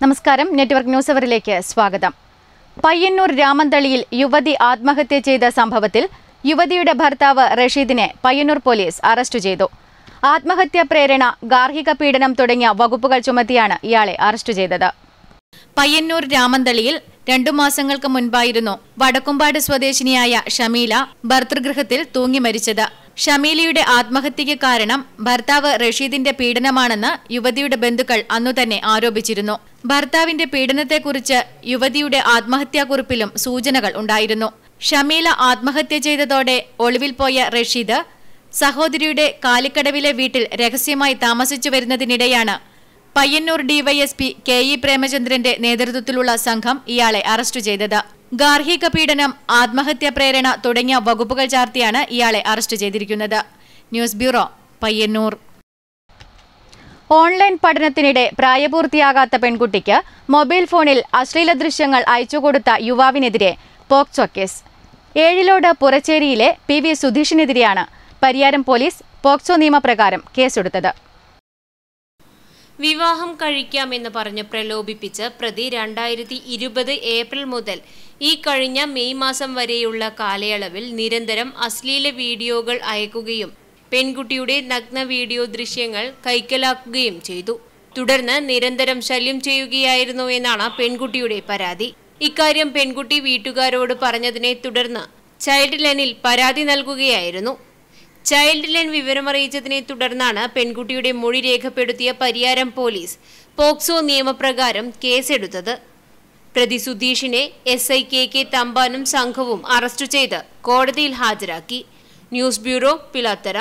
നമസ്കാരം network news അവറിലേക്ക് സ്വാഗതം പയ്യന്നൂർ രാമന്തളിയിൽ യുവതി ആത്മഹത്യ ചെയ്ത സംഭവത്തിൽ യുവതിയുടെ ഭർത്താവ് റഷീദിനെ പയ്യന്നൂർ പോലീസ് അറസ്റ്റ് ചെയ്തു ആത്മഹത്യാ പ്രേരണ ഗാർഹിക പീഡനം തുടങ്ങിയ വകുപ്പുകൾ ചുമത്തിയാണ് ഇയാളെ അറസ്റ്റ് ചെയ്തത് പയ്യന്നൂർ രാമന്തളിയിൽ രണ്ടു മാസങ്ങൾക്ക് മുൻപായിരുന്നു വടക്കുംപാട് സ്വദേശിനിയായ ഷമീല ഭർതൃഗൃഹത്തിൽ തൂങ്ങി മരിച്ചത് ഷമീലയുടെ ആത്മഹത്യയ്ക്ക് കാരണം ഭർത്താവ് റഷീദിന്റെ പീഡനമാണെന്ന് യുവതിയുടെ ബന്ധുക്കൾ അന്നുതന്നെ ആരോപിച്ചിരുന്നു ഭർത്താവിന്റെ പീഡനത്തെക്കുറിച്ച് യുവതിയുടെ ആത്മഹത്യാക്കുറിപ്പിലും സൂചനകൾ ഉണ്ടായിരുന്നു ഷമീല ആത്മഹത്യ ചെയ്തതോടെ ഒളിവിൽ പോയ റഷീദ് സഹോദരിയുടെ കാലിക്കടവിലെ വീട്ടിൽ രഹസ്യമായി താമസിച്ചു വരുന്നതിനിടെയാണ് പയ്യന്നൂർ ഡിവൈഎസ്പി കെ ഇ പ്രേമചന്ദ്രന്റെ നേതൃത്വത്തിലുള്ള സംഘം ഇയാളെ അറസ്റ്റ് ചെയ്തത് ഗാർഹിക പീഡനം ആത്മഹത്യാ പ്രേരണ തുടങ്ങിയ വകുപ്പുകൾ ചാർത്തിയാണ് ഇയാളെ അറസ്റ്റ് ചെയ്തിരിക്കുന്നത് ന്യൂസ് ബ്യൂറോ പയ്യന്നൂർ ഓൺലൈൻ പഠനത്തിനിടെ പ്രായപൂർത്തിയാകാത്ത പെൺകുട്ടിക്ക് മൊബൈൽ ഫോണിൽ അശ്ലീല ദൃശ്യങ്ങൾ അയച്ചുകൊടുത്ത യുവാവിനെതിരെ പോക്സോ കേസ് ഏഴിലോട് പുറച്ചേരിയിലെ പി വി സുധീഷിനെതിരെയാണ് പരിയാരം പോലീസ് പോക്സോ നിയമപ്രകാരം കേസെടുത്തത് വിവാഹം കഴിക്കാമെന്ന് പറഞ്ഞ് പ്രലോഭിപ്പിച്ച് പ്രതി രണ്ടായിരത്തി ഇരുപത് ഏപ്രിൽ മുതൽ ഈ കഴിഞ്ഞ മെയ് മാസം വരെയുള്ള കാലയളവിൽ നിരന്തരം അശ്ലീല വീഡിയോകൾ അയക്കുകയും പെൺകുട്ടിയുടെ നഗ്ന വീഡിയോ ദൃശ്യങ്ങൾ കൈക്കലാക്കുകയും ചെയ്തു തുടർന്ന് നിരന്തരം ശല്യം ചെയ്യുകയായിരുന്നു എന്നാണ് പെൺകുട്ടിയുടെ പരാതി ഇക്കാര്യം പെൺകുട്ടി വീട്ടുകാരോട് പറഞ്ഞതിനെ തുടർന്ന് ചൈൽഡ് ലൈനിൽ പരാതി നൽകുകയായിരുന്നു ചൈൽഡ് ലൈൻ വിവരമറിയിച്ചതിനെ തുടർന്നാണ് പെൺകുട്ടിയുടെ മൊഴി രേഖപ്പെടുത്തിയ പരിയാരം പോലീസ് പോക്സോ നിയമപ്രകാരം കേസെടുത്തത് പ്രതി സുധീഷിനെ എസ് ഐ കെ കെ തമ്പാനും സംഘവും അറസ്റ്റ് ചെയ്ത് കോടതിയിൽ ഹാജരാക്കി news bureau Pilathara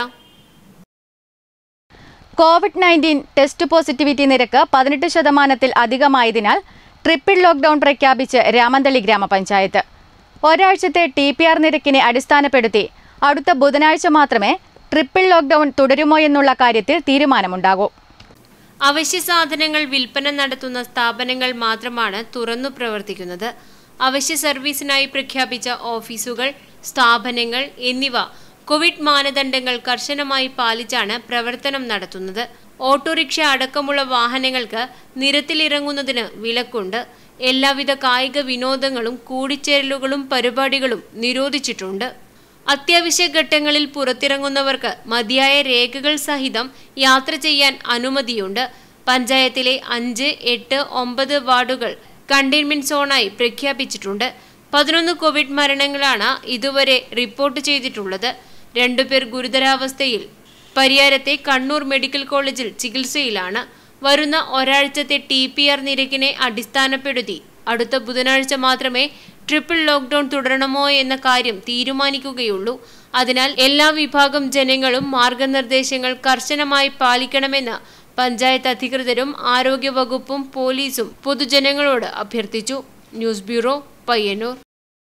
Covid nineteen test positivity നിരക്ക് പതിനെട്ട് ശതമാനത്തിൽ അധികമായതിനാൽ ട്രിപ്പിൾ ലോക്ക്ഡൌൺ പ്രഖ്യാപിച്ച് രാമന്തളി ഗ്രാമപഞ്ചായത്ത് ഒരാഴ്ചത്തെ ടി പി ആർ നിരക്കിനെ അടിസ്ഥാനപ്പെടുത്തി അടുത്ത ബുധനാഴ്ച മാത്രമേ ട്രിപ്പിൾ ലോക്ക്ഡൌൺ തുടരുമോ എന്നുള്ള കാര്യത്തിൽ തീരുമാനമുണ്ടാകൂ അവശ്യ സാധനങ്ങൾ വിൽപ്പന നടത്തുന്ന സ്ഥാപനങ്ങൾ മാത്രമാണ് തുറന്നു പ്രവർത്തിക്കുന്നത് അവശ്യ സർവീസിനായി പ്രഖ്യാപിച്ച ഓഫീസുകൾ സ്ഥാപനങ്ങൾ എന്നിവ കോവിഡ് മാനദണ്ഡങ്ങൾ കർശനമായി പാലിച്ചാണ് പ്രവർത്തനം നടത്തുന്നത് ഓട്ടോറിക്ഷ അടക്കമുള്ള വാഹനങ്ങൾക്ക് നിരത്തിലിറങ്ങുന്നതിന് വിലക്കുണ്ട് എല്ലാവിധ കായിക വിനോദങ്ങളും കൂടിച്ചേരലുകളും പരിപാടികളും നിരോധിച്ചിട്ടുണ്ട് അത്യാവശ്യ ഘട്ടങ്ങളിൽ പുറത്തിറങ്ങുന്നവർക്ക് മതിയായ രേഖകൾ സഹിതം യാത്ര ചെയ്യാൻ അനുമതിയുണ്ട് പഞ്ചായത്തിലെ അഞ്ച് എട്ട് ഒമ്പത് വാർഡുകൾ കണ്ടെയ്ൻമെന്റ് സോണായി പ്രഖ്യാപിച്ചിട്ടുണ്ട് പതിനൊന്ന് കോവിഡ് മരണങ്ങളാണ് ഇതുവരെ റിപ്പോർട്ട് ചെയ്തിട്ടുള്ളത് രണ്ടുപേർ ഗുരുതരാവസ്ഥയിൽ പരിയാരത്തെ കണ്ണൂർ മെഡിക്കൽ കോളേജിൽ ചികിത്സയിലാണ് വരുന്ന ഒരാഴ്ചത്തെ ടി പി ആർ നിരക്കിനെ അടിസ്ഥാനപ്പെടുത്തി അടുത്ത ബുധനാഴ്ച മാത്രമേ ട്രിപ്പിൾ ലോക്ക്ഡൌൺ തുടരണമോ എന്ന കാര്യം തീരുമാനിക്കുകയുള്ളൂ അതിനാൽ എല്ലാ വിഭാഗം ജനങ്ങളും മാർഗനിർദ്ദേശങ്ങൾ കർശനമായി പാലിക്കണമെന്ന് പഞ്ചായത്ത് അധികൃതരും ആരോഗ്യവകുപ്പും പോലീസും പൊതുജനങ്ങളോട് അഭ്യർത്ഥിച്ചു ന്യൂസ് ബ്യൂറോ പയ്യന്നൂർ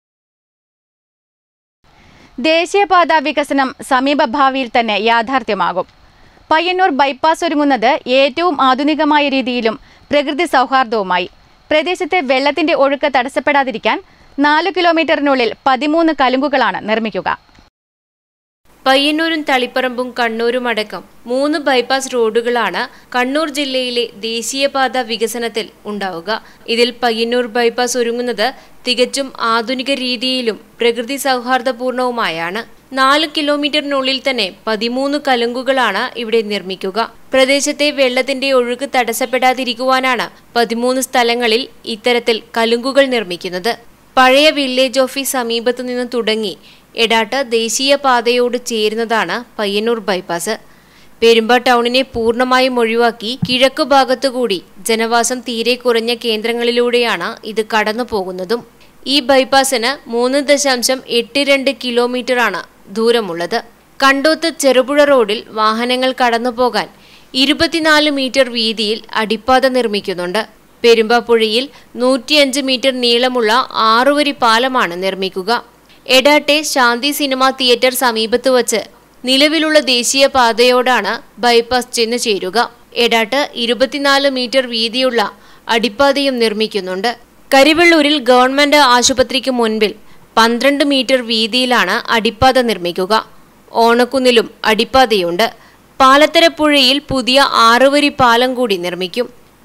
ദേശീയപാത വികസനം സമീപഭാവിയിൽ തന്നെ യാഥാർത്ഥ്യമാകും പയ്യന്നൂർ ബൈപ്പാസ് ഒരുങ്ങുന്നത് ഏറ്റവും ആധുനികമായ രീതിയിലും പ്രകൃതി സൗഹാർദ്ദവുമായി പ്രദേശത്തെ വെള്ളത്തിന്റെ ഒഴുക്ക് തടസ്സപ്പെടാതിരിക്കാൻ നാല് കിലോമീറ്ററിനുള്ളിൽ പതിമൂന്ന് കലുങ്കുകളാണ് നിർമ്മിക്കുക പയ്യന്നൂരും തളിപ്പറമ്പും കണ്ണൂരും അടക്കം മൂന്ന് ബൈപ്പാസ് റോഡുകളാണ് കണ്ണൂർ ജില്ലയിലെ ദേശീയപാത വികസനത്തിൽ ഉണ്ടാവുക ഇതിൽ പയ്യന്നൂർ ബൈപ്പാസ് ഒരുങ്ങുന്നത് തികച്ചും ആധുനിക രീതിയിലും പ്രകൃതി സൗഹാർദ്ദപൂർണവുമായാണ് നാല് കിലോമീറ്ററിനുള്ളിൽ തന്നെ പതിമൂന്ന് കലുങ്കുകളാണ് ഇവിടെ നിർമ്മിക്കുക പ്രദേശത്തെ വെള്ളത്തിന്റെ ഒഴുക്ക് തടസ്സപ്പെടാതിരിക്കുവാനാണ് പതിമൂന്ന് സ്ഥലങ്ങളിൽ ഇത്തരത്തിൽ കലുങ്കുകൾ നിർമ്മിക്കുന്നത് പഴയ വില്ലേജ് ഓഫീസ് സമീപത്തു നിന്ന് തുടങ്ങി എടാട്ട് ദേശീയപാതയോട് ചേരുന്നതാണ് പയ്യന്നൂർ ബൈപ്പാസ് പെരുമ്പ ടൗണിനെ പൂർണ്ണമായും ഒഴിവാക്കി കിഴക്കു ഭാഗത്തുകൂടി ജനവാസം തീരെ കുറഞ്ഞ കേന്ദ്രങ്ങളിലൂടെയാണ് ഇത് കടന്നു പോകുന്നതും ഈ ബൈപ്പാസിന് മൂന്ന് ദശാംശം എട്ട് രണ്ട് കിലോമീറ്ററാണ് ദൂരമുള്ളത് കണ്ടോത്ത് ചെറുപുഴ റോഡിൽ വാഹനങ്ങൾ കടന്നുപോകാൻ ഇരുപത്തിനാല് മീറ്റർ വീതിയിൽ അടിപ്പാത നിർമ്മിക്കുന്നുണ്ട് പെരുമ്പാപ്പുഴയിൽ നൂറ്റിയഞ്ച് മീറ്റർ നീളമുള്ള ആറുവരി പാലമാണ് നിർമ്മിക്കുക എടാട്ടെ ശാന്തി സിനിമ തിയേറ്റർ സമീപത്ത് വച്ച് നിലവിലുള്ള ദേശീയപാതയോടാണ് ബൈപ്പാസ് ചെന്ന് ചേരുക എടാട്ട് ഇരുപത്തിനാല് മീറ്റർ വീതിയുള്ള അടിപ്പാതയും നിർമ്മിക്കുന്നുണ്ട് കരിവെള്ളൂരിൽ ഗവൺമെന്റ് ആശുപത്രിക്ക് മുൻപിൽ പന്ത്രണ്ട് മീറ്റർ വീതിയിലാണ് അടിപ്പാത നിർമ്മിക്കുക ഓണക്കുന്നിലും അടിപ്പാതയുണ്ട് പാലത്തര പുഴയിൽ പുതിയ ആറുവരി പാലം കൂടി നിർമ്മിക്കും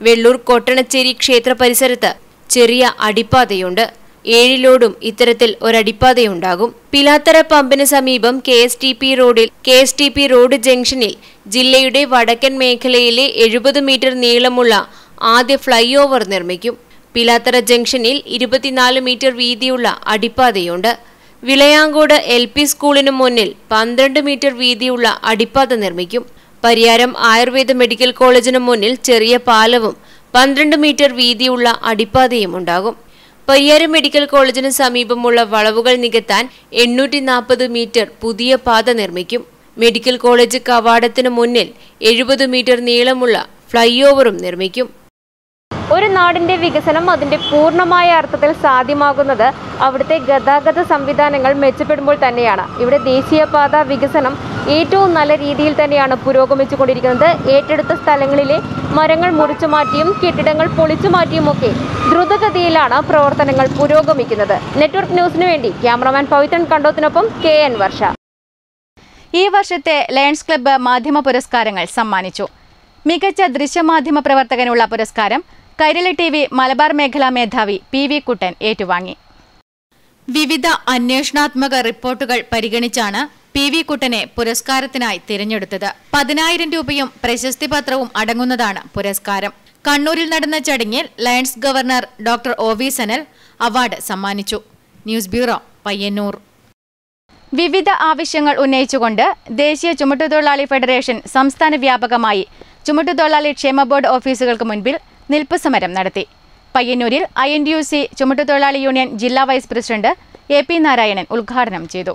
വെള്ളൂർ കൊട്ടണച്ചേരി ക്ഷേത്ര പരിസരത്ത് ചെറിയ അടിപ്പാതയുണ്ട് ഏഴിലോടും ഇത്തരത്തിൽ ഒരടിപ്പാതയുണ്ടാകും പിലാത്തറ പമ്പിന് സമീപം കെ എസ് ടി പി റോഡിൽ K S T P road ജംഗ്ഷനിൽ ജില്ലയുടെ വടക്കൻ മേഖലയിലെ എഴുപത് മീറ്റർ നീളമുള്ള ആദ്യ ഫ്ലൈ ഓവർ നിർമ്മിക്കും പിലാത്തറ ജംഗ്ഷനിൽ ഇരുപത്തിനാല് മീറ്റർ വീതിയുള്ള അടിപ്പാതയുണ്ട് വിളയാങ്കോട് എൽ പി സ്കൂളിനു മുന്നിൽ പന്ത്രണ്ട് മീറ്റർ വീതിയുള്ള അടിപ്പാത നിർമ്മിക്കും പരിയാരം ആയുർവേദ മെഡിക്കൽ കോളേജിനു മുന്നിൽ ചെറിയ പാലവും പന്ത്രണ്ട് മീറ്റർ വീതിയുള്ള അടിപ്പാതയും ഉണ്ടാകും പരിയാരം മെഡിക്കൽ കോളേജിന് സമീപമുള്ള വളവുകൾ നികത്താൻ എണ്ണൂറ്റി നാൽപ്പത് മീറ്റർ പുതിയ പാത നിർമ്മിക്കും മെഡിക്കൽ കോളേജ് കവാടത്തിനു മുന്നിൽ എഴുപത് മീറ്റർ നീളമുള്ള ഫ്ലൈ ഓവറും നിർമ്മിക്കും ഒരു നാടിന്റെ വികസനം അതിന്റെ പൂർണ്ണമായ അർത്ഥത്തിൽ സാധ്യമാകുന്നത് അവിടുത്തെ ഗതാഗത സംവിധാനങ്ങൾ മെച്ചപ്പെടുമ്പോൾ തന്നെയാണ് ഇവിടെ ദേശീയപാത വികസനം ഏറ്റവും നല്ല രീതിയിൽ തന്നെയാണ് പുരോഗമിച്ചുകൊണ്ടിരിക്കുന്നത് ഏറ്റെടുത്ത സ്ഥലങ്ങളിലെ മരങ്ങൾ മുറിച്ചു മാറ്റിയും കെട്ടിടങ്ങൾ പൊളിച്ചു മാറ്റിയുമൊക്കെ ദ്രുതഗതിയിലാണ് പ്രവർത്തനങ്ങൾ പുരോഗമിക്കുന്നത് നെറ്റ്വർക്ക് ന്യൂസിനു വേണ്ടി ക്യാമറമാൻ പവിത്രൻ കണ്ടോത്തിനൊപ്പം കെ എൻ വർഷ ഈ വർഷത്തെ ലയൺസ് ക്ലബ്ബ് മാധ്യമ പുരസ്കാരങ്ങൾ സമ്മാനിച്ചു മികച്ച ദൃശ്യമാധ്യമ പ്രവർത്തകനുള്ള പുരസ്കാരം കൈരളി ടി വി മലബാർ മേഖലാ മേധാവി പി വി കുട്ടൻ ഏറ്റുവാങ്ങി വിവിധ അന്വേഷണാത്മക റിപ്പോർട്ടുകൾ പരിഗണിച്ചാണ് പി വി കുട്ടനെ പുരസ്കാരത്തിനായി തിരഞ്ഞെടുത്തത് പതിനായിരം രൂപയും പ്രശസ്തി പത്രവും അടങ്ങുന്നതാണ് പുരസ്കാരം കണ്ണൂരിൽ നടന്ന ചടങ്ങിൽ lions governor doctor O V Sanal award സമ്മാനിച്ചു ന്യൂസ് ബ്യൂറോ പയ്യന്നൂർ വിവിധ ആവശ്യങ്ങൾ ഉന്നയിച്ചുകൊണ്ട് ദേശീയ ചുമട്ടുതൊഴിലാളി ഫെഡറേഷൻ സംസ്ഥാന വ്യാപകമായി ചുമട്ടുതൊഴിലാളി ക്ഷേമ ബോർഡ് ഓഫീസുകൾക്ക് മുൻപിൽ നിൽപ്പ് സമരം നടത്തി പയ്യന്നൂരിൽ ഐ എൻ യു സി ചുമട്ടുതൊഴിലാളി യൂണിയൻ ജില്ലാ vice president A P Narayanan ഉദ്ഘാടനം ചെയ്തു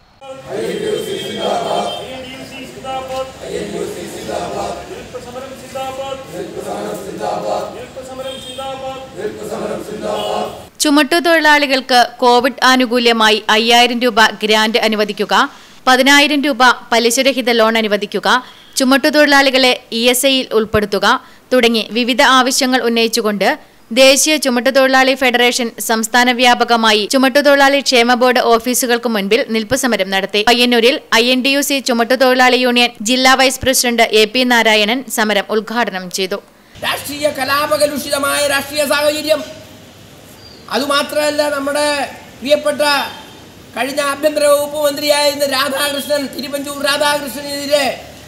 ചുമട്ടുതൊഴിലാളികൾക്ക് കോവിഡ് ആനുകൂല്യമായി അയ്യായിരം രൂപ ഗ്രാന്റ് അനുവദിക്കുക പതിനായിരം രൂപ പലിശരഹിത ലോൺ അനുവദിക്കുക ചുമട്ടുതൊഴിലാളികളെ ഇ എസ് ഐയിൽ ഉൾപ്പെടുത്തുക തുടങ്ങി വിവിധ ആവശ്യങ്ങൾ ഉന്നയിച്ചുകൊണ്ട് ദേശീയ ചുമട്ടുതൊഴിലാളി ഫെഡറേഷൻ സംസ്ഥാന വ്യാപകമായി ചുമട്ടുതൊഴിലാളി ക്ഷേമ ബോർഡ് ഓഫീസുകൾക്ക് മുൻപിൽ നിൽപ്പ് സമരം നടത്തി പയ്യന്നൂരിൽ I N D U C ചുമട്ടുതൊഴിലാളി യൂണിയൻ ജില്ലാ vice president A P Narayanan സമരം ഉദ്ഘാടനം ചെയ്തു രാഷ്ട്രീയ കലാപകലുഷിതമായ രാഷ്ട്രീയ സാഹചര്യം അതുമാത്രമല്ല നമ്മുടെ പ്രിയപ്പെട്ട കഴിഞ്ഞ ആഭ്യന്തര വകുപ്പ് മന്ത്രിയായിരുന്ന രാധാകൃഷ്ണൻ തിരുവഞ്ചൂർ രാധാകൃഷ്ണനെതിരെ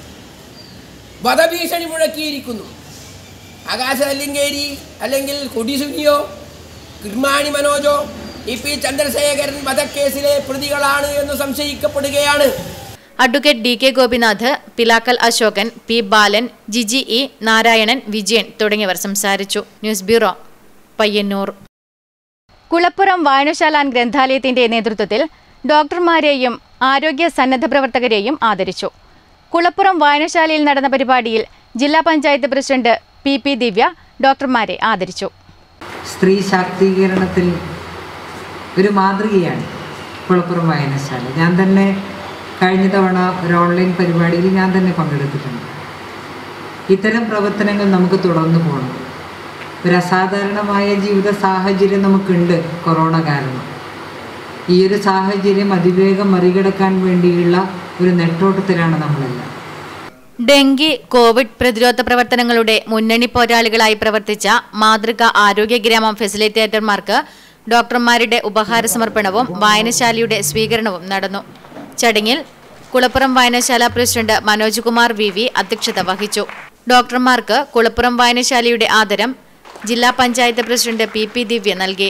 വധഭീഷണി മുഴക്കിയിരിക്കുന്നു ആകാശ അല്ലിങ്കേരി അല്ലെങ്കിൽ കൊടിസുനിയോ കിർമാണി മനോജോ ഇ പി ചന്ദ്രശേഖരൻ വധക്കേസിലെ പ്രതികളാണ് എന്ന് സംശയിക്കപ്പെടുകയാണ് advocate D K Gopinath Pilakkal Ashokan P Balan Jiji E Narayanan Vijayan തുടങ്ങിയവർ സംസാരിച്ചു ന്യൂസ് ബ്യൂറോ പയ്യന്നൂർ കുളപ്പുറം വായനശാല ഗ്രന്ഥാലയത്തിന്റെ നേതൃത്വത്തിൽ ഡോക്ടർമാരെയും ആരോഗ്യ സന്നദ്ധ പ്രവർത്തകരെയും ആദരിച്ചു കുളപ്പുറം വായനശാലയിൽ നടന്ന പരിപാടിയിൽ ജില്ലാ panchayat president P P Divya ഡോക്ടർമാരെ ആദരിച്ചു സ്ത്രീ ശാക്തീകരണത്തിൽ ഒരു മാതൃകയാണ് കുളപ്പുറം വായനശാല ഞാൻ തന്നെ കഴിഞ്ഞ തവണ ഒരു ഓൺലൈൻ പരിപാടിയിൽ ഞാൻ തന്നെ പങ്കെടുത്തിട്ടുണ്ട് ഇത്തരം പ്രവർത്തനങ്ങൾ നമുക്ക് തുടർന്നു പോകണം ഒരു അസാധാരണമായ ജീവിത സാഹചര്യം നമുക്കുണ്ട് കൊറോണ കാരണം ഈ ഒരു സാഹചര്യം അതിവേഗം മറികടക്കാൻ വേണ്ടിയുള്ള ഒരു നെട്ടോട്ടത്തിലാണ് നമ്മളെല്ലാം ഡെങ്കി കോവിഡ് പ്രതിരോധ പ്രവർത്തനങ്ങളുടെ മുന്നണി പോരാളികളായി പ്രവർത്തിച്ച മാതൃക ആരോഗ്യ ഗ്രാമം ഫെസിലിറ്റേറ്റർമാർക്ക് ഡോക്ടർമാരുടെ ഉപഹാര സമർപ്പണവും വായനശാലയുടെ സ്വീകരണവും നടന്നു ചടങ്ങിൽ കുളപ്പുറം വായനശാല president Manoj Kumar V V അധ്യക്ഷത വഹിച്ചു ഡോക്ടർമാർക്ക് കുളപ്പുറം വായനശാലയുടെ ആദരം ജില്ലാ panchayat president P P Divya നൽകി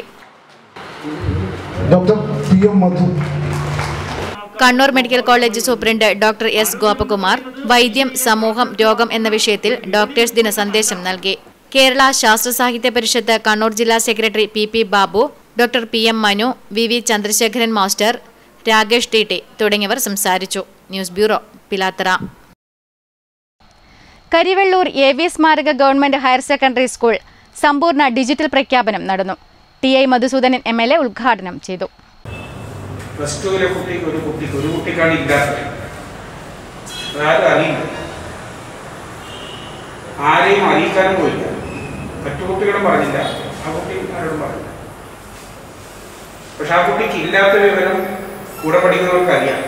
doctor P M Madhu Kannur medical college superintendent doctor S Gopakumar വൈദ്യം സമൂഹം രോഗം എന്ന വിഷയത്തിൽ ഡോക്ടേഴ്സ് ദിന സന്ദേശം നൽകി കേരള ശാസ്ത്ര സാഹിത്യ പരിഷത്ത് കണ്ണൂർ ജില്ലാ secretary P P Babu doctor P M Manu V V Chandrasekharan master Rakesh T T തുടങ്ങിയവർ സംസാരിച്ചു news bureau Pilathara Karivellur A V സ്മാരക ഗവൺമെന്റ് ഹയർ സെക്കൻഡറി സ്കൂൾ സമ്പൂർണ്ണ ഡിജിറ്റൽ പ്രഖ്യാപനം നടന്നു T I Madhusudanan M L A ഉദ്ഘാടനം ചെയ്തു പ്ലസ് ടുവിലെ കുട്ടിക്ക് ഒരു കുട്ടിക്ക് ഒരു കുട്ടിക്കാണ് ഇല്ലാത്തത് അതാരും അറിയില്ല ആരെയും അറിയിക്കാനും പോയില്ല മറ്റു കുട്ടികളും പറഞ്ഞില്ല ആ കുട്ടി ആരോടും പറഞ്ഞില്ല പക്ഷെ ആ കുട്ടിക്ക് ഇല്ലാത്ത വിവരം കൂടെ പഠിക്കുന്നവർക്ക് അറിയാം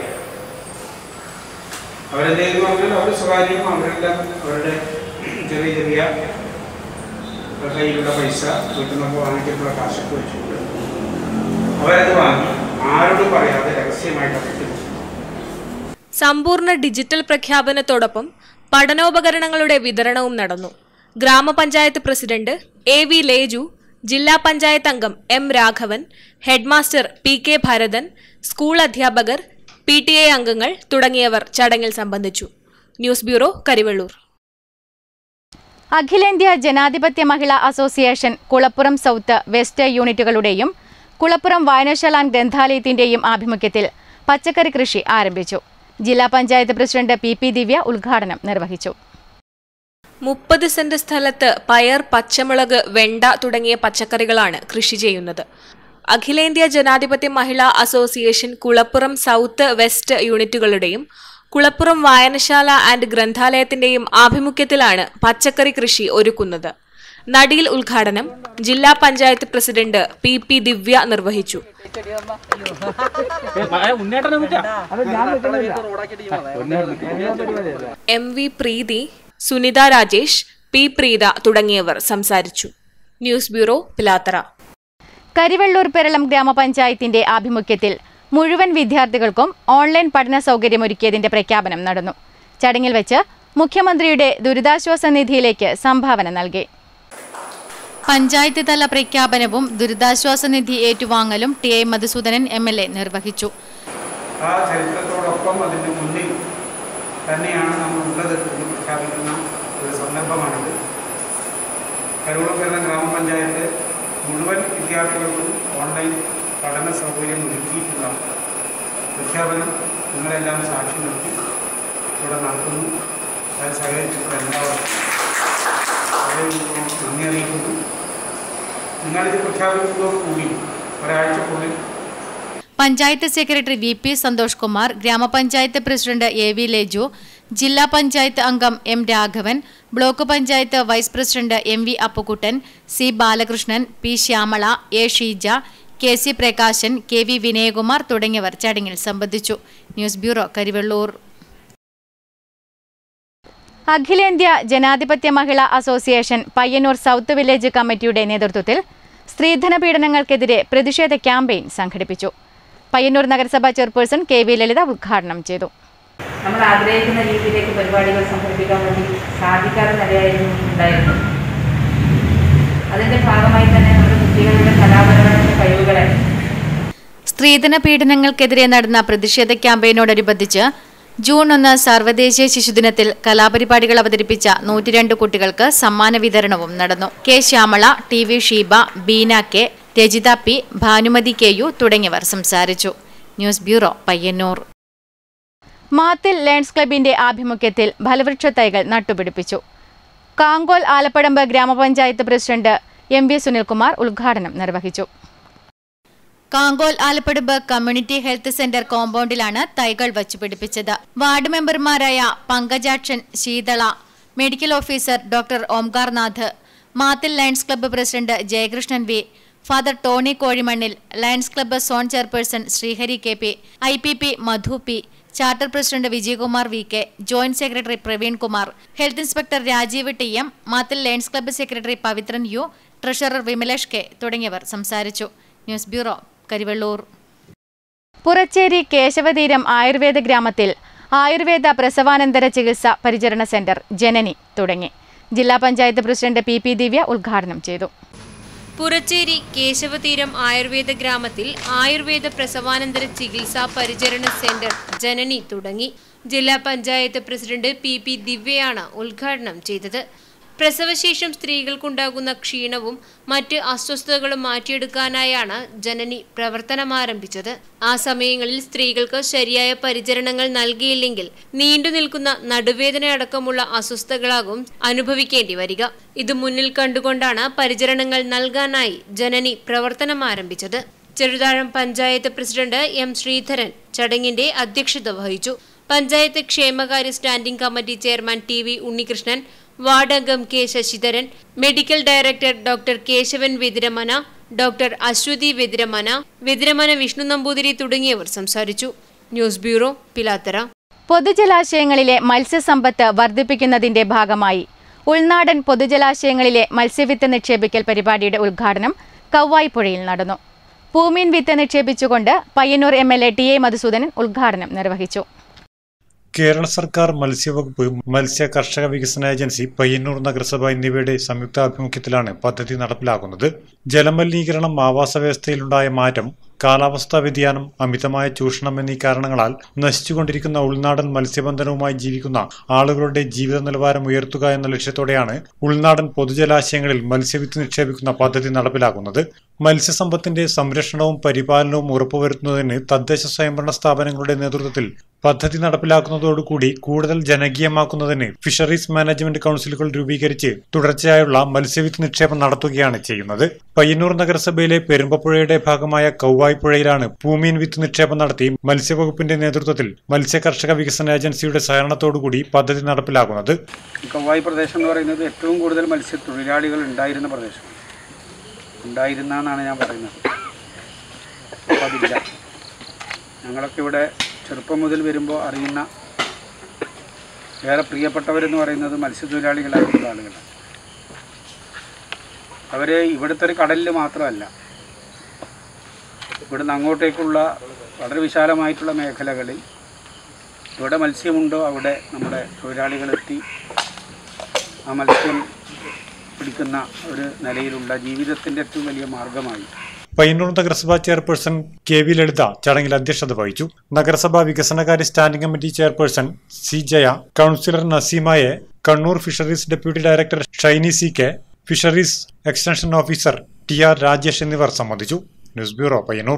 അവരെന്ത് ചെയ്തു പറഞ്ഞാൽ അവർ സ്വകാര്യം അവരെല്ലാം അവരുടെ ചെറിയ ചെറിയ അവരുടെ കയ്യിലുള്ള പൈസ വീട്ടിൽ നിന്നൊക്കെ വാങ്ങിച്ചിട്ടുള്ള കാശൊക്കെ വെച്ചുകൊണ്ട് അവരത് വാങ്ങി ആരോടും പറയാതെ രഹസ്യമായിട്ട് അവർക്ക് കൊടുത്തു. സമ്പൂർണ്ണ ഡിജിറ്റൽ പ്രഖ്യാപനത്തോടൊപ്പം പഠനോപകരണങ്ങളുടെ വിതരണവും നടന്നു ഗ്രാമപഞ്ചായത്ത് പ്രസിഡന്റ് എ വി ലേജു ജില്ലാ പഞ്ചായത്ത് അംഗം M Raghavan headmaster P K Bharathan school അധ്യാപകർ പി ടി എ അംഗങ്ങൾ തുടങ്ങിയവർ ചടങ്ങിൽ സംബന്ധിച്ചു ന്യൂസ് ബ്യൂറോ കരിവള്ളൂർ അഖിലേന്ത്യാ ജനാധിപത്യ മഹിളാ അസോസിയേഷൻ കുളപ്പുറം സൗത്ത് വെസ്റ്റ് യൂണിറ്റുകളുടെയും കുളപ്പുറം വായനശാല ഗ്രന്ഥാലയത്തിന്റെയും ആഭിമുഖ്യത്തിൽ പച്ചക്കറി കൃഷി ആരംഭിച്ചു ജില്ലാ panchayat president P P Divya ഉദ്ഘാടനം നിർവഹിച്ചു മുപ്പത് സെന്റ് സ്ഥലത്ത് പയർ പച്ചമുളക് വെണ്ട തുടങ്ങിയ പച്ചക്കറികളാണ് കൃഷി ചെയ്യുന്നത് അഖിലേന്ത്യാ ജനാധിപത്യ മഹിളാ അസോസിയേഷൻ കുളപ്പുറം സൗത്ത് വെസ്റ്റ് യൂണിറ്റുകളുടെയും കുളപ്പുറം വായനശാല ആൻഡ് ഗ്രന്ഥാലയത്തിന്റെയും ആഭിമുഖ്യത്തിലാണ് പച്ചക്കറി കൃഷി ഒരുക്കുന്നത് നടിയിൽ ഉദ്ഘാടനം ജില്ലാ panchayat president P P Divya നിർവഹിച്ചു M V Preethi Sunitha Rajesh P Preetha തുടങ്ങിയവർ സംസാരിച്ചു ന്യൂസ് ബ്യൂറോ പിലാത്തറ കരിവെള്ളൂർ പെരളം ഗ്രാമപഞ്ചായത്തിന്റെ ആഭിമുഖ്യത്തിൽ മുഴുവൻ വിദ്യാർത്ഥികൾക്കും ഓൺലൈൻ പഠന സൗകര്യമൊരുക്കിയതിന്റെ പ്രഖ്യാപനം നടന്നു ചടങ്ങിൽ വെച്ച് മുഖ്യമന്ത്രിയുടെ ദുരിതാശ്വാസ നിധിയിലേക്ക് സംഭാവന നൽകി പഞ്ചായത്ത് തല പ്രഖ്യാപനവും ദുരിതാശ്വാസ നിധി ഏറ്റുവാങ്ങലും T A Madhusudanan M L A നിർവഹിച്ചു ആ ചരിത്രത്തോടൊപ്പം അതിൻ്റെ മുന്നിൽ തന്നെയാണ് നമ്മൾ ഉള്ളത് എന്ന് പ്രഖ്യാപിക്കുന്ന ഒരു സന്ദർഭമാണിത് കരുവളപ്പെരുന്ന ഗ്രാമപഞ്ചായത്ത് മുഴുവൻ വിദ്യാർത്ഥികൾക്കും ഓൺലൈൻ പഠന സൗകര്യം ഒരുക്കിയിട്ടുള്ള പ്രഖ്യാപനം നിങ്ങളെല്ലാം സാക്ഷി നിർത്തി ഇവിടെ നടത്തുന്നു അത് സഹകരിച്ചിട്ടുള്ള എല്ലാവർക്കും വളരെയധികം നന്ദി അറിയിക്കുന്നു നിങ്ങളിത് പ്രഖ്യാപിക്കുന്നതോടുകൂടി ഒരാഴ്ചക്കുള്ളിൽ panchayat secretary V P Santhosh Kumar ഗ്രാമപഞ്ചായത്ത് പ്രസിഡന്റ് എ വി ലേജു ജില്ലാ പഞ്ചായത്ത് അംഗം M Raghavan block panchayat vice president M V Appukuttan C Balakrishnan P Shyamala A Sheeja K C Prakashan K V Vinayakumar തുടങ്ങിയവർ ചടങ്ങിൽ സംബന്ധിച്ചു ന്യൂസ് ബ്യൂറോ കരിവെള്ളൂർ അഖിലേന്ത്യാ ജനാധിപത്യ മഹിളാ അസോസിയേഷൻ പയ്യന്നൂർ സൗത്ത് വില്ലേജ് കമ്മിറ്റിയുടെ നേതൃത്വത്തിൽ സ്ത്രീധന പീഡനങ്ങൾക്കെതിരെ പ്രതിഷേധ ക്യാമ്പയിൻ സംഘടിപ്പിച്ചു പയ്യന്നൂർ നഗരസഭാ ചെയർപേഴ്സൺ കെ വി ലളിത ഉദ്ഘാടനം ചെയ്തു നമ്മൾ ആഗ്രഹിക്കുന്ന രീതിയിലേക്ക് പരിപാടികൾ സംഘടിപ്പിക്കാൻ വേണ്ടി സാധിക്കാത്ത നിലയായിരുന്നു ഉണ്ടായിരുന്നത് അതിൻ്റെ ഭാഗമായി തന്നെ നമ്മുടെ കുട്ടികളുടെ കലാപരമായ കഴിവുകളെ സ്ത്രീധന പീഡനങ്ങൾക്കെതിരെ നടന്ന പ്രതിഷേധ ക്യാമ്പയിനോടനുബന്ധിച്ച് ജൂൺ ഒന്ന് സർവ്വദേശീയ ശിശുദിനത്തിൽ കലാപരിപാടികൾ അവതരിപ്പിച്ച നൂറ്റിരണ്ട് കുട്ടികൾക്ക് സമ്മാന വിതരണവും നടന്നു K Shyamala T V Sheeba Beena K Rajitha P Bhanumathi K U തുടങ്ങിയവർ സംസാരിച്ചു news bureau Payyanur Mathil lions ക്ലബിന്റെ ആഭിമുഖ്യത്തിൽ ഫലവൃക്ഷ തൈകൾ നട്ടുപിടിപ്പിച്ചു കാങ്കോൽ ആലപ്പടമ്പ് ഗ്രാമപഞ്ചായത്ത് പ്രസിഡന്റ് എം വി സുനിൽകുമാർ ഉദ്ഘാടനം നിർവഹിച്ചു Kankol Alapadamba community health centre കോമ്പൗണ്ടിലാണ് തൈകൾ വച്ചുപിടിപ്പിച്ചത് വാർഡ് മെമ്പർമാരായ Pankajakshan Sheethala medical officer doctor Omkarnath Mathil lions club president Jayakrishnan V father Tony Kozhimannil lions club zone chairperson Sreehari K P I P P Madhu P charter president Vijayakumar V K joint secretary Praveen Kumar health inspector Rajeev T M Mathil lions club secretary Pavithran U treasurer Vimalesh K തുടങ്ങിയവർ സംസാരിച്ചു news bureau Karivellur Puracheri Keshavatheeram Ayurveda ഗ്രാമത്തിൽ ആയുർവേദ പ്രസവാനന്തര ചികിത്സ പരിചരണ centre Janani തുടങ്ങി ജില്ലാ panchayat president P P Divya ഉദ്ഘാടനം ചെയ്തു പുറച്ചേരി കേശവതീരം ആയുർവേദ ഗ്രാമത്തിൽ ആയുർവേദ പ്രസവാനന്തര ചികിത്സാ പരിചരണ സെന്റർ ജനനി തുടങ്ങി ജില്ലാ പഞ്ചായത്ത് പ്രസിഡന്റ് പി പി ദിവ്യയാണ് ഉദ്ഘാടനം ചെയ്തത് പ്രസവശേഷം സ്ത്രീകൾക്കുണ്ടാകുന്ന ക്ഷീണവും മറ്റ് അസ്വസ്ഥതകളും മാറ്റിയെടുക്കാനായാണ് ജനനി പ്രവർത്തനമാരംഭിച്ചത് ആ സമയങ്ങളിൽ സ്ത്രീകൾക്ക് ശരിയായ പരിചരണങ്ങൾ നൽകിയില്ലെങ്കിൽ നീണ്ടു നിൽക്കുന്ന നടുവേദന അടക്കമുള്ള അസ്വസ്ഥതകളാകും അനുഭവിക്കേണ്ടി വരിക ഇത് മുന്നിൽ കണ്ടുകൊണ്ടാണ് പരിചരണങ്ങൾ നൽകാനായി ജനനി പ്രവർത്തനം ആരംഭിച്ചത് ചെറുതാഴം പഞ്ചായത്ത് പ്രസിഡന്റ് എം ശ്രീധരൻ ചടങ്ങിന്റെ അധ്യക്ഷത വഹിച്ചു പഞ്ചായത്ത് ക്ഷേമകാര്യ standing committee chairman T V Unnikrishnan ward അംഗം K Sasidharan medical director doctor Kesavan Vethiramana doctor Aswathi Vethiramana Vethiramana Vishnu Namboothiri തുടങ്ങിയവർ സംസാരിച്ചു ന്യൂസ് ബ്യൂറോ പിലാത്തറ പൊതുജലാശയങ്ങളിലെ മത്സ്യസമ്പത്ത് വർദ്ധിപ്പിക്കുന്നതിന്റെ ഭാഗമായി ഉൾനാടൻ പൊതുജലാശയങ്ങളിലെ മത്സ്യവിത്ത് നിക്ഷേപിക്കൽ പരിപാടിയുടെ ഉദ്ഘാടനം കവ്വായി പുഴയിൽ നടന്നു പൂമീൻ വിത്ത് നിക്ഷേപിച്ചുകൊണ്ട് Payyanur M L A T A Madhusoodanan ഉദ്ഘാടനം നിർവഹിച്ചു കേരള സർക്കാർ മത്സ്യവകുപ്പ് മത്സ്യ കർഷക വികസന ഏജൻസി പയ്യന്നൂർ നഗരസഭ എന്നിവയുടെ സംയുക്താഭിമുഖ്യത്തിലാണ് പദ്ധതി നടപ്പിലാക്കുന്നത് ജലമലിനീകരണം ആവാസ വ്യവസ്ഥയിലുണ്ടായ മാറ്റം കാലാവസ്ഥാ വ്യതിയാനം അമിതമായ ചൂഷണം എന്നീ കാരണങ്ങളാൽ നശിച്ചുകൊണ്ടിരിക്കുന്ന ഉൾനാടൻ മത്സ്യബന്ധനവുമായി ജീവിക്കുന്ന ആളുകളുടെ ജീവിത നിലവാരം ഉയർത്തുക എന്ന ലക്ഷ്യത്തോടെയാണ് ഉൾനാടൻ പൊതുജലാശയങ്ങളിൽ മത്സ്യവിത്ത് നിക്ഷേപിക്കുന്ന പദ്ധതി നടപ്പിലാക്കുന്നത് മത്സ്യസമ്പത്തിന്റെ സംരക്ഷണവും പരിപാലനവും ഉറപ്പുവരുത്തുന്നതിന് തദ്ദേശ സ്വയംഭരണ സ്ഥാപനങ്ങളുടെ നേതൃത്വത്തിൽ പദ്ധതി നടപ്പിലാക്കുന്നതോടുകൂടി കൂടുതൽ ജനകീയമാക്കുന്നതിന് ഫിഷറീസ് മാനേജ്മെന്റ് കൗൺസിലുകൾ രൂപീകരിച്ച് തുടർച്ചയായുള്ള മത്സ്യവിത്ത് നിക്ഷേപം നടത്തുകയാണ് ചെയ്യുന്നത് പയ്യന്നൂർ നഗരസഭയിലെ പെരുമ്പപ്പുഴയുടെ ഭാഗമായ കൗവായ്പുഴയിലാണ് ഭൂമീൻ വിത്ത് നിക്ഷേപം നടത്തി മത്സ്യവകുപ്പിന്റെ നേതൃത്വത്തിൽ മത്സ്യ കർഷക വികസന ഏജൻസിയുടെ സഹകരണത്തോടുകൂടി പദ്ധതി നടപ്പിലാക്കുന്നത് ഈ കവ്വായി പ്രദേശം എന്ന് പറയുന്നത് ഏറ്റവും കൂടുതൽ മത്സ്യത്തൊഴിലാളികൾ ഉണ്ടായിരുന്ന പ്രദേശം ഉണ്ടായിരുന്ന എന്നാണ് ഞാൻ പറയുന്നത് അപ്പോൾ അതില്ല ഞങ്ങളൊക്കെ ഇവിടെ ചെറുപ്പം മുതൽ വരുമ്പോൾ അറിയുന്ന ഏറെ പ്രിയപ്പെട്ടവരെന്ന് പറയുന്നത് മത്സ്യത്തൊഴിലാളികളായിട്ടുള്ള ആളുകളാണ് അവർ ഇവിടുത്തെ ഒരു കടലിൽ മാത്രമല്ല ഇവിടുന്ന് അങ്ങോട്ടേക്കുള്ള വളരെ വിശാലമായിട്ടുള്ള മേഖലകളിൽ ഇവിടെ മത്സ്യമുണ്ടോ അവിടെ നമ്മുടെ തൊഴിലാളികളെത്തി ആ മത്സ്യം പിടിക്കുന്ന ഒരു നിലയിലുള്ള ജീവിതത്തിൻ്റെ ഏറ്റവും വലിയ മാർഗമായി പയ്യന്നൂർ നഗരസഭാ ചെയർപേഴ്സൺ കെ വി ലളിത ചടങ്ങിൽ അധ്യക്ഷത വഹിച്ചു നഗരസഭാ വികസനകാര്യ standing committee chairperson C Jaya councillor നസീമയെ Kannur fisheries deputy director Shyni C K fisheries extension officer T R Rajesh എന്നിവർ സംബന്ധിച്ചു news bureau Payyanur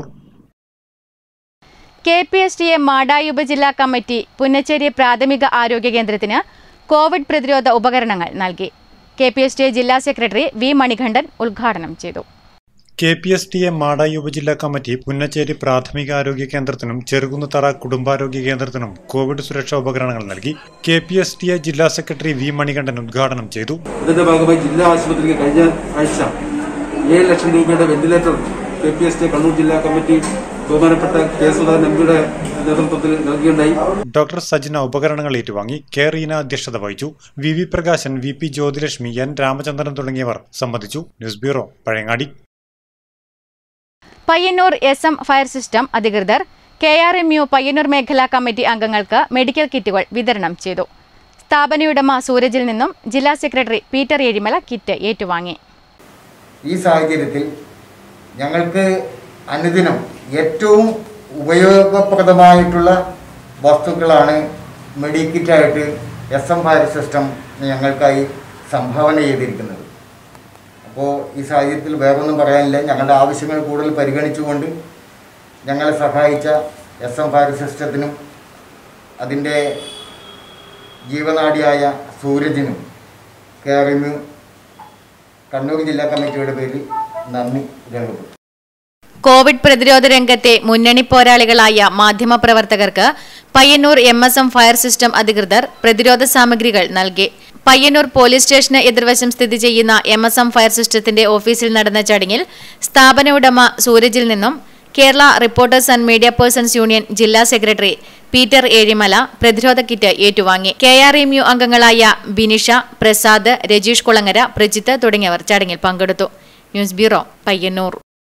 K P S T A Madayi ഉപജില്ലാ കമ്മിറ്റി പുന്നച്ചേരി പ്രാഥമിക ആരോഗ്യ കേന്ദ്രത്തിന് കോവിഡ് പ്രതിരോധ ഉപകരണങ്ങൾ നൽകി K P S T A ജില്ലാ സെക്രട്ടറി വി മണികണ്ഠൻ ഉദ്ഘാടനം ചെയ്തു K P S T A Madayi ഉപജില്ലാ കമ്മിറ്റി പുന്നച്ചേരി പ്രാഥമിക ആരോഗ്യ കേന്ദ്രത്തിനും ചെറുകുന്നത്തറ കുടുംബാരോഗ്യ കേന്ദ്രത്തിനും കോവിഡ് സുരക്ഷാ ഉപകരണങ്ങൾ നൽകി K P S T A ജില്ലാ സെക്രട്ടറി വി മണികണ്ഠൻ ഉദ്ഘാടനം ചെയ്തു ഇതിന്റെ ഭാഗമായി ജില്ലാ ആശുപത്രിക്ക് കഴിഞ്ഞ ആഴ്ച ഏഴ് ലക്ഷം രൂപയുടെ ventilator K P S T Kannur ജില്ലാ കമ്മിറ്റി ബഹുമാനപ്പെട്ട കെ സുധാകരൻ എംപിയുടെ നേതൃത്വത്തിൽ നൽകിയുണ്ടായി ഡോക്ടർ സജിന ഉപകരണങ്ങൾ ഏറ്റുവാങ്ങി കെ റീന അധ്യക്ഷത വഹിച്ചു V V Prakashan V P Jyothilakshmi N Ramachandran തുടങ്ങിയവർ സംബന്ധിച്ചു news bureau Pazhayangadi Payyanur S M fire system അധികൃതർ K R M U Payyanur മേഖലാ കമ്മിറ്റി അംഗങ്ങൾക്ക് മെഡിക്കൽ കിറ്റുകൾ വിതരണം ചെയ്തു സ്ഥാപനയുടമ സൂരജിൽ നിന്നും ജില്ലാ സെക്രട്ടറി പീറ്റർ ഏഴിമല കിറ്റ് ഏറ്റുവാങ്ങി ഈ സാഹചര്യത്തിൽ ഞങ്ങൾക്ക് അനുദിനം ഏറ്റവും ഉപയോഗപ്രദമായിട്ടുള്ള വസ്തുക്കളാണ് മെഡിക്കിറ്റായിട്ട് എസ് എം ഫയർ സിസ്റ്റം ഞങ്ങൾക്കായി സംഭാവന ചെയ്തിരിക്കുന്നത് അപ്പോൾ ഈ സാഹചര്യത്തിൽ വേറൊന്നും പറയാനില്ല ഞങ്ങളുടെ ആവശ്യങ്ങൾ കൂടുതൽ പരിഗണിച്ചുകൊണ്ട് ഞങ്ങളെ സഹായിച്ച എസ് എം ഫയർ സിസ്റ്റത്തിനും അതിൻ്റെ ജീവനാഡിയായ സൂരജിനും K R M U Kannur ജില്ലാ കമ്മിറ്റിയുടെ പേരിൽ നന്ദി രേഖപ്പെടുത്തുന്നു കോവിഡ് പ്രതിരോധ രംഗത്തെ മുന്നണി പോരാളികളായ മാധ്യമപ്രവർത്തകർക്ക് Payyanur M S M fire system അധികൃതർ പ്രതിരോധ സാമഗ്രികൾ നൽകി പയ്യന്നൂർ പോലീസ് സ്റ്റേഷന് എതിർവശം സ്ഥിതി ചെയ്യുന്ന എം എസ് എം ഫയർ സിസ്റ്റത്തിന്റെ ഓഫീസിൽ നടന്ന ചടങ്ങിൽ സ്ഥാപന ഉടമ സൂരജിൽ നിന്നും Kerala reporters and media persons union ജില്ലാ സെക്രട്ടറി പീറ്റർ ഏഴിമല പ്രതിരോധ കിറ്റ് ഏറ്റുവാങ്ങി കെ ആർ എം യു അംഗങ്ങളായ ബിനിഷ പ്രസാദ് രജീഷ് കുളങ്ങര പ്രജിത്ത് തുടങ്ങിയവർ ചടങ്ങിൽ പങ്കെടുത്തു ന്യൂസ് ബ്യൂറോ പയ്യന്നൂർ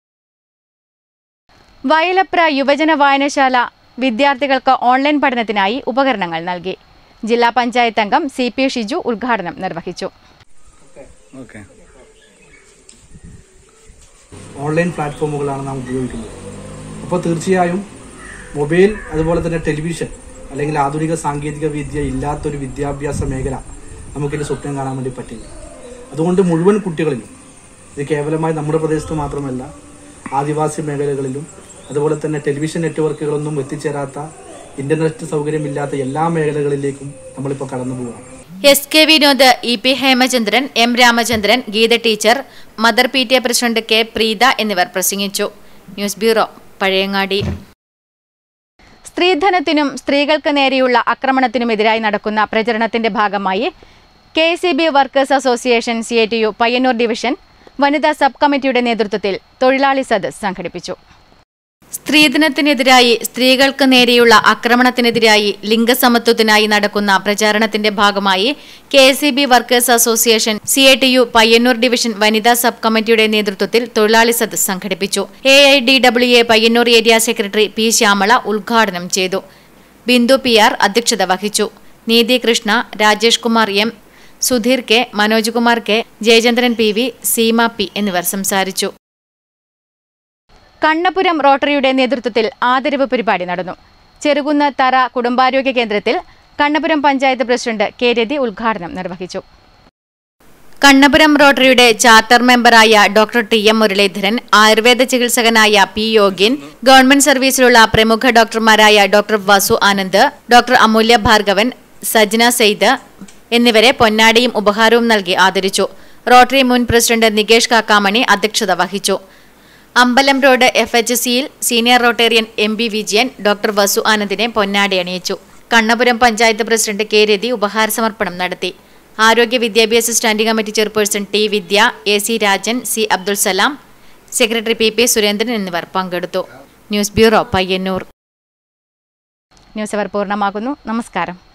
വയലപ്ര യുവജന വായനശാല വിദ്യാർത്ഥികൾക്ക് ഓൺലൈൻ പഠനത്തിനായി ഉപകരണങ്ങൾ നൽകി ജില്ലാ പഞ്ചായത്ത് അംഗം സി പി ഷിജു ഉദ്ഘാടനം നിർവഹിച്ചു ഓക്കെ ഓൺലൈൻ പ്ലാറ്റ്ഫോമുകളാണ് നാം ഉപയോഗിക്കുന്നത് അപ്പോൾ തീർച്ചയായും മൊബൈൽ അതുപോലെ തന്നെ ടെലിവിഷൻ അല്ലെങ്കിൽ ആധുനിക സാങ്കേതിക വിദ്യ ഇല്ലാത്തൊരു വിദ്യാഭ്യാസ മേഖല നമുക്കിനി സ്വപ്നം കാണാൻ വേണ്ടി പറ്റില്ല അതുകൊണ്ട് മുഴുവൻ കുട്ടികളിലും ഇത് കേവലമായി നമ്മുടെ പ്രദേശത്ത് മാത്രമല്ല ആദിവാസി മേഖലകളിലും അതുപോലെ തന്നെ ടെലിവിഷൻ നെറ്റ്വർക്കുകളൊന്നും എത്തിച്ചേരാത്ത ഇന്റർനെറ്റ് സൗകര്യമില്ലാത്ത എല്ലാ മേഖലകളിലേക്കും നമ്മളിപ്പോൾ കടന്നു പോവുകയാണ് S K Vinod E P Hemachandran M Ramachandran Geetha teacher mother P T A president K Preetha എന്നിവർ പ്രസംഗിച്ചു ന്യൂസ് ബ്യൂറോ പഴയങ്ങാടി സ്ത്രീധനത്തിനും സ്ത്രീകൾക്ക് നേരെയുള്ള ആക്രമണത്തിനുമെതിരായി നടക്കുന്ന പ്രചരണത്തിന്റെ ഭാഗമായി K C B workers association C I T U Payyanur division വനിതാ സബ് കമ്മിറ്റിയുടെ നേതൃത്വത്തിൽ തൊഴിലാളി സദസ് സംഘടിപ്പിച്ചു സ്ത്രീദിനത്തിനെതിരായി സ്ത്രീകൾക്ക് നേരെയുള്ള ആക്രമണത്തിനെതിരായി ലിംഗസമത്വത്തിനായി നടക്കുന്ന പ്രചാരണത്തിന്റെ ഭാഗമായി K S B workers association C I T U Payyanur division വനിതാ സബ് കമ്മിറ്റിയുടെ നേതൃത്വത്തിൽ തൊഴിലാളി സദസ് സംഘടിപ്പിച്ചു A I D W A Payyanur area secretary P Shyamala ഉദ്ഘാടനം ചെയ്തു ബിന്ദു പി ആർ അധ്യക്ഷത വഹിച്ചു Neethi Krishna Rajesh Kumar M Sudheer K Manoj Kumar K Jayachandran P V Seema P എന്നിവർ സംസാരിച്ചു കണ്ണപുരം റോട്ടറിയുടെ നേതൃത്വത്തിൽ ആദരവ് പരിപാടി നടന്നു ചെറുകുന്ന് തറ കുടുംബാരോഗ്യ കേന്ദ്രത്തിൽ കണ്ണപുരം പഞ്ചായത്ത് പ്രസിഡന്റ് കെ രതി ഉദ്ഘാടനം നിർവഹിച്ചു കണ്ണപുരം റോട്ടറിയുടെ ചാർട്ടർ മെമ്പറായ ഡോക്ടർ ടി എം മുരളീധരൻ ആയുർവേദ ചികിത്സകനായ പി യോഗ്യൻ ഗവൺമെന്റ് സർവീസിലുള്ള പ്രമുഖ ഡോക്ടർമാരായ ഡോക്ടർ വസു ആനന്ദ് ഡോക്ടർ അമൂല്യ ഭാർഗവൻ സജ്ന സെയ്ദ് എന്നിവരെ പൊന്നാടിയും ഉപഹാരവും നൽകി ആദരിച്ചു റോട്ടറി മുൻ പ്രസിഡന്റ് നികേഷ് കാക്കാമണി അധ്യക്ഷത വഹിച്ചു അമ്പലം റോഡ് എഫ് എച്ച് സിയിൽ senior Rotarian M B Vijayan doctor Vasu ആനന്ദിനെ പൊന്നാടി അണിയിച്ചു കണ്ണപുരം പഞ്ചായത്ത് പ്രസിഡന്റ് കെ രതി ഉപഹാര സമർപ്പണം നടത്തി ആരോഗ്യ വിദ്യാഭ്യാസ standing committee chairperson T Vidya A C Rajan C Abdul Salam secretary P P Surendran എന്നിവർ പങ്കെടുത്തു ന്യൂസ് ബ്യൂറോ പയ്യന്നൂർ ന്യൂസ് അവർ പൂർണ്ണമാകുന്നു നമസ്കാരം